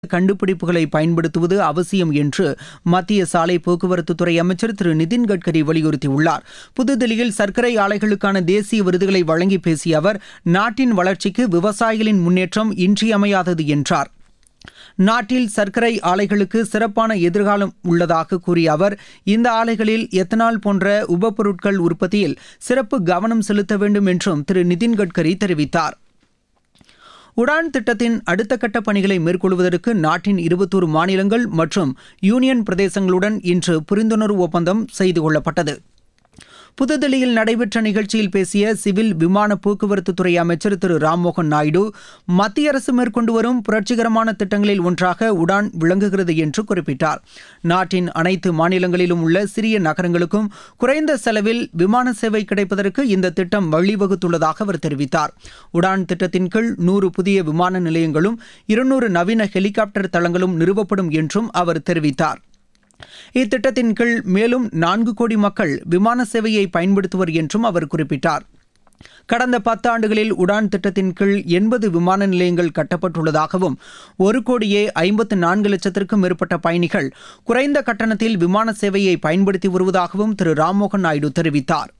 கண்டுபிடிப்புகளை பயன்படுத்துவது அவசியம் என்று மத்திய சாலை போக்குவரத்துத்துறை அமைச்சர் திரு நிதின் கட்கரி வலியுறுத்தியுள்ளார் புதுதில்லியில் சர்க்கரை ஆலைகளுக்கான தேசிய விருதுகளை வழங்கி பேசிய அவர் நாட்டின் வளர்ச்சிக்கு விவசாயிகளின் முன்னேற்றம் இன்றியமையாதது என்றார் நாட்டில் சர்க்கரை ஆலைகளுக்கு சிறப்பான எதிர்காலம் உள்ளதாக கூறிய அவர் இந்த ஆலைகளில் எத்தனால் போன்ற உபப்பொருட்கள் உற்பத்தியில் சிறப்பு கவனம் செலுத்த வேண்டும் என்றும் திரு நிதின் கட்கரி தெரிவித்தார் உடான் திட்டத்தின் அடுத்த கட்ட பணிகளை மேற்கொள்வதற்கு நாட்டின் இருபத்தோரு மாநிலங்கள் மற்றும் யூனியன் பிரதேசங்களுடன் இன்று புரிந்துணர்வு ஒப்பந்தம் செய்து கொள்ளப்பட்டது புதுதில்லியில் நடைபெற்ற நிகழ்ச்சியில் பேசிய சிவில் விமான போக்குவரத்து துறை அமைச்சர் திரு ராம்மோகன் நாயுடு மத்திய அரசு மேற்கொண்டு வரும் புரட்சிகரமான திட்டங்களில் ஒன்றாக உடான் விளங்குகிறது என்று குறிப்பிட்டார் நாட்டின் அனைத்து மாநிலங்களிலும் உள்ள சிறிய நகரங்களுக்கும் குறைந்த செலவில் விமான சேவை கிடைப்பதற்கு இந்த திட்டம் வழிவகுத்துள்ளதாக அவர் தெரிவித்தார் உடான் திட்டத்தின் கீழ் நூறு புதிய விமான நிலையங்களும் இருநூறு நவீன ஹெலிகாப்டர் தளங்களும் நிறுவப்படும் என்றும் அவர் தெரிவித்தார் இத்திட்டத்தின் கீழ் மேலும் நான்கு கோடி மக்கள் விமான சேவையை பயன்படுத்துவர் என்றும் அவர் குறிப்பிட்டார் கடந்த பத்தாண்டுகளில் உடான் திட்டத்தின் கீழ் எண்பது விமான நிலையங்கள் கட்டப்பட்டுள்ளதாகவும் ஒரு கோடியே ஐம்பத்து நான்கு லட்சத்திற்கும் மேற்பட்ட பயணிகள் குறைந்த கட்டணத்தில் விமான சேவையை பயன்படுத்தி வருவதாகவும் திரு ராம்மோகன் நாயுடு தெரிவித்தார்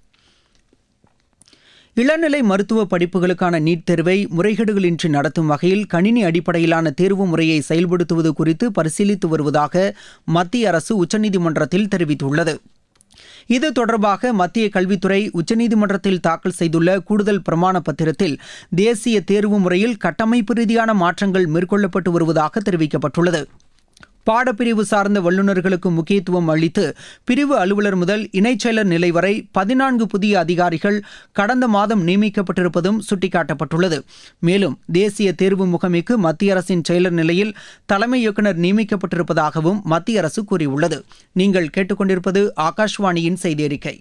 இளநிலை மருத்துவ படிப்புகளுக்கான நீட் தேர்வை முறைகேடுகளின்றி நடத்தும் வகையில் கணினி அடிப்படையிலான தேர்வு முறையை செயல்படுத்துவது குறித்து பரிசீலித்து வருவதாக மத்திய அரசு உச்சநீதிமன்றத்தில் தெரிவித்துள்ளது இது தொடர்பாக மத்திய கல்வித்துறை உச்சநீதிமன்றத்தில் தாக்கல் செய்துள்ள கூடுதல் பிரமாண பத்திரத்தில் தேசிய தேர்வு முறையில் கட்டமைப்பு ரீதியான மாற்றங்கள் மேற்கொள்ளப்பட்டு வருவதாக தெரிவிக்கப்பட்டுள்ளது பாடப்பிரிவு சார்ந்த வல்லுநர்களுக்கு முக்கியத்துவம் அளித்து பிரிவு அலுவலர் முதல் இணைச் செயலர் நிலை வரை பதினான்கு புதிய அதிகாரிகள் கடந்த மாதம் நியமிக்கப்பட்டிருப்பதும் சுட்டிக்காட்டப்பட்டுள்ளது மேலும் தேசிய தேர்வு முகமைக்கு மத்திய அரசின் செயலர் நிலையில் தலைமை இயக்குநர் நியமிக்கப்பட்டிருப்பதாகவும் மத்திய அரசு கூறியுள்ளது நீங்கள் கேட்டுக்கொண்டிருப்பது ஆகாஷ்வாணியின் செய்தி அறிக்கை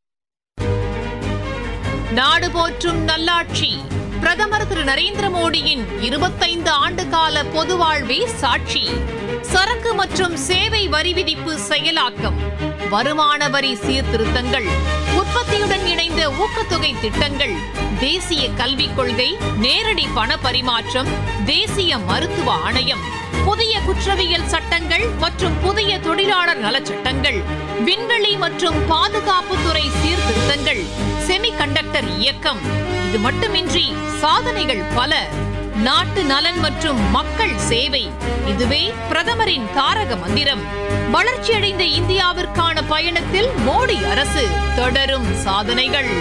நாடு போற்றும் நல்லாட்சி பிரதமர் திரு நரேந்திர மோடியின் இருபத்தைந்து ஆண்டு கால பொது வாழ்வே சாட்சி சரக்கு மற்றும் சேவை வரி விதிப்பு செயலாக்கம் வருமான வரி சீர்திருத்தங்கள் உற்பத்தியுடன் இணைந்த ஊக்கத்தொகை திட்டங்கள் தேசிய கல்விக் கொள்கை நேரடி பண பரிமாற்றம் தேசிய மருத்துவ ஆணையம் புதிய குற்றவியல் சட்டங்கள் மற்றும் புதிய தொழிலாளர் நலச்சட்டங்கள் விண்வெளி மற்றும் பாதுகாப்புத்துறை சீர்திருத்தங்கள் செமிகண்டக்டர் இயக்கம் இது மட்டுமின்றி சாதனைகள் பல நாட்டு நலன் மற்றும் மக்கள் சேவை இதுவே பிரதமரின் தாரக மந்திரம் வளர்ச்சியடைந்த இந்தியாவிற்கான பயணத்தில் மோடி அரசு தொடரும் சாதனைகள்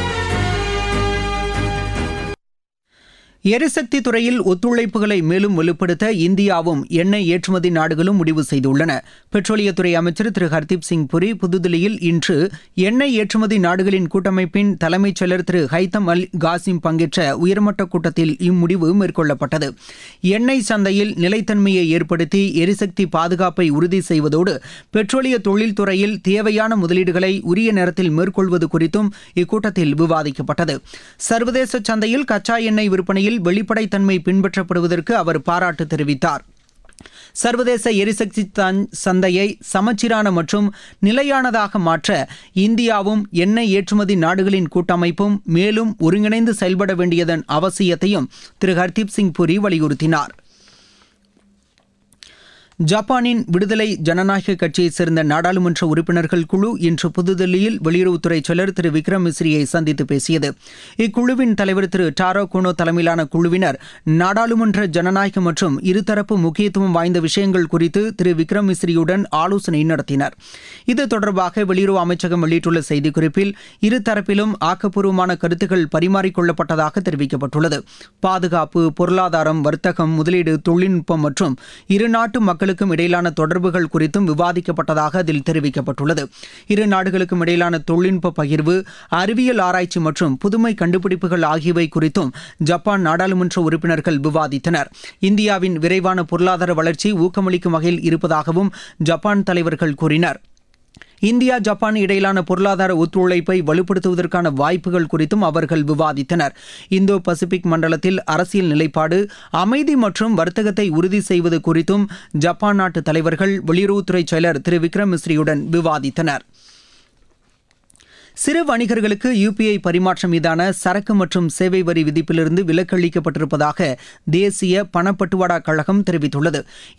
எரிசக்தி துறையில் ஒத்துழைப்புகளை மேலும் வலுப்படுத்த இந்தியாவும் எண்ணெய் ஏற்றுமதி நாடுகளும் முடிவு செய்துள்ளன பெட்ரோலியத்துறை அமைச்சர் திரு ஹர்தீப் சிங் புரி புதுதில்லியில் இன்று எண்ணெய் ஏற்றுமதி நாடுகளின் கூட்டமைப்பின் தலைமைச் செயலர் திரு ஹைத்தம் அல் காசிம் பங்கேற்ற உயர்மட்ட கூட்டத்தில் இம்முடிவு மேற்கொள்ளப்பட்டது எண்ணெய் சந்தையில் நிலைத்தன்மையை ஏற்படுத்தி எரிசக்தி பாதுகாப்பை உறுதி செய்வதோடு பெட்ரோலிய தொழில்துறையில் தேவையான முதலீடுகளை உரிய நேரத்தில் மேற்கொள்வது குறித்தும் இக்கூட்டத்தில் விவாதிக்கப்பட்டது சர்வதேச சந்தையில் கச்சா எண்ணெய் விற்பனையில் வெளிப்படைத்தன்மை பின்பற்றப்படுவதற்கு அவர் பாராட்டு தெரிவித்தார் சர்வதேச எரிசக்தி சந்தையை சமச்சீரான மற்றும் நிலையானதாக மாற்ற இந்தியாவும் எண்ணெய் ஏற்றுமதி நாடுகளின் கூட்டமைப்பும் மேலும் ஒருங்கிணைந்து செயல்பட வேண்டியதன் அவசியத்தையும் திரு ஹர்தீப் சிங் புரி வலியுறுத்தினார் ஜப்பானின் விடுதலை ஜனநாயக கட்சியைச் சேர்ந்த நாடாளுமன்ற உறுப்பினர்கள் குழு இன்று புதுதில்லியில் வெளியுறவுத்துறை செயலர் திரு விக்ரம் மிஸ்ரியை சந்தித்து பேசியது இக்குழுவின் தலைவர் திரு டாரோ குனோ தலைமையிலான குழுவினர் நாடாளுமன்ற ஜனநாயக மற்றும் இருதரப்பு முக்கியத்துவம் வாய்ந்த விஷயங்கள் குறித்து திரு விக்ரம் மிஸ்ரியுடன் ஆலோசனை நடத்தினர் இது தொடர்பாக வெளியுறவு அமைச்சகம் வெளியிட்டுள்ள செய்திக்குறிப்பில் இருதரப்பிலும் ஆக்கப்பூர்வமான கருத்துக்கள் பரிமாறிக்கொள்ளப்பட்டதாக தெரிவிக்கப்பட்டுள்ளது பாதுகாப்பு பொருளாதாரம் வர்த்தகம் முதலீடு தொழில்நுட்பம் மற்றும் இரு நாட்டு மக்களுக்கும் இடையிலான தொடர்புகள் குறித்தும் விவாதிக்கப்பட்டதாக அதில் தெரிவிக்கப்பட்டுள்ளது இரு நாடுகளுக்கும் இடையிலான தொழில்நுட்ப பகிர்வு அறிவியல் ஆராய்ச்சி மற்றும் புதுமை கண்டுபிடிப்புகள் ஆகியவை குறித்தும் ஜப்பான் நாடாளுமன்ற உறுப்பினர்கள் விவாதித்தனர் இந்தியாவின் விரைவான பொருளாதார வளர்ச்சி ஊக்கமளிக்கும் வகையில் இருப்பதாகவும் ஜப்பான் தலைவர்கள் கூறினர் இந்தியா ஜப்பான் இடையிலான பொருளாதார ஒத்துழைப்பை வலுப்படுத்துவதற்கான வாய்ப்புகள் குறித்தும் அவர்கள் விவாதித்தனர் இந்தோ பசிபிக் மண்டலத்தில் அரசியல் நிலைப்பாடு அமைதி மற்றும் வர்த்தகத்தை உறுதி செய்வது குறித்தும் ஜப்பான் நாட்டு தலைவர்கள் வெளியுறவுத்துறை செயலர் திரு விக்ரம் மிஸ்ரியுடன் விவாதித்தனர் சிறு வணிகர்களுக்கு யுபிஐ பரிமாற்றம் மீதான சரக்கு மற்றும் சேவை வரி விதிப்பிலிருந்து விலக்கு அளிக்கப்பட்டிருப்பதாக தேசிய பணப்பட்டுவாடா கழகம் தெரிவித்துள்ளது